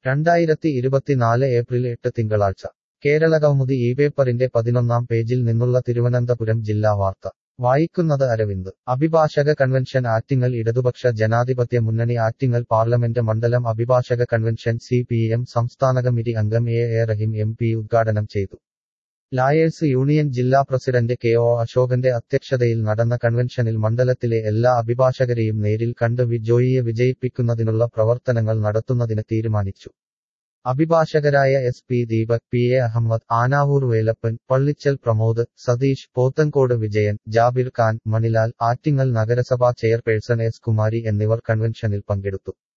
രണ്ടായിരത്തി ഇരുപത്തിനാല് ഏപ്രിൽ എട്ട് തിങ്കളാഴ്ച കേരളകൗമുദി ഈ പേപ്പറിന്റെ പതിനൊന്നാം പേജിൽ നിന്നുള്ള തിരുവനന്തപുരം ജില്ലാ വാർത്ത വായിക്കുന്നത് അരവിന്ദ് അഭിഭാഷക കൺവെൻഷൻ ആറ്റിങ്ങൽ ഇടതുപക്ഷ ജനാധിപത്യ മുന്നണി ആറ്റിങ്ങൽ പാർലമെന്റ് മണ്ഡലം അഭിഭാഷക കൺവെൻഷൻ സി പി എം സംസ്ഥാന കമ്മിറ്റി അംഗം A A Rahim M P ഉദ്ഘാടനം ചെയ്തു ലായേഴ്സ് യൂണിയൻ ജില്ലാ പ്രസിഡന്റ് കെ ഒ അശോകന്റെ അധ്യക്ഷതയിൽ നടന്ന കൺവെൻഷനിൽ മണ്ഡലത്തിലെ എല്ലാ അഭിഭാഷകരെയും നേരിൽ കണ്ട് വി ജോയിയെ വിജയിപ്പിക്കുന്നതിനുള്ള പ്രവർത്തനങ്ങൾ നടത്തുന്നതിന് തീരുമാനിച്ചു അഭിഭാഷകരായ S P Deepak P A Ahammed Anavoor Velappan Pallichal Pramod Satheesh Pothencode Vijayan Jabir Khan Manilal Attingal നഗരസഭാ ചെയർപേഴ്സൺ എസ് കുമാരി എന്നിവർ കൺവെൻഷനിൽ പങ്കെടുത്തു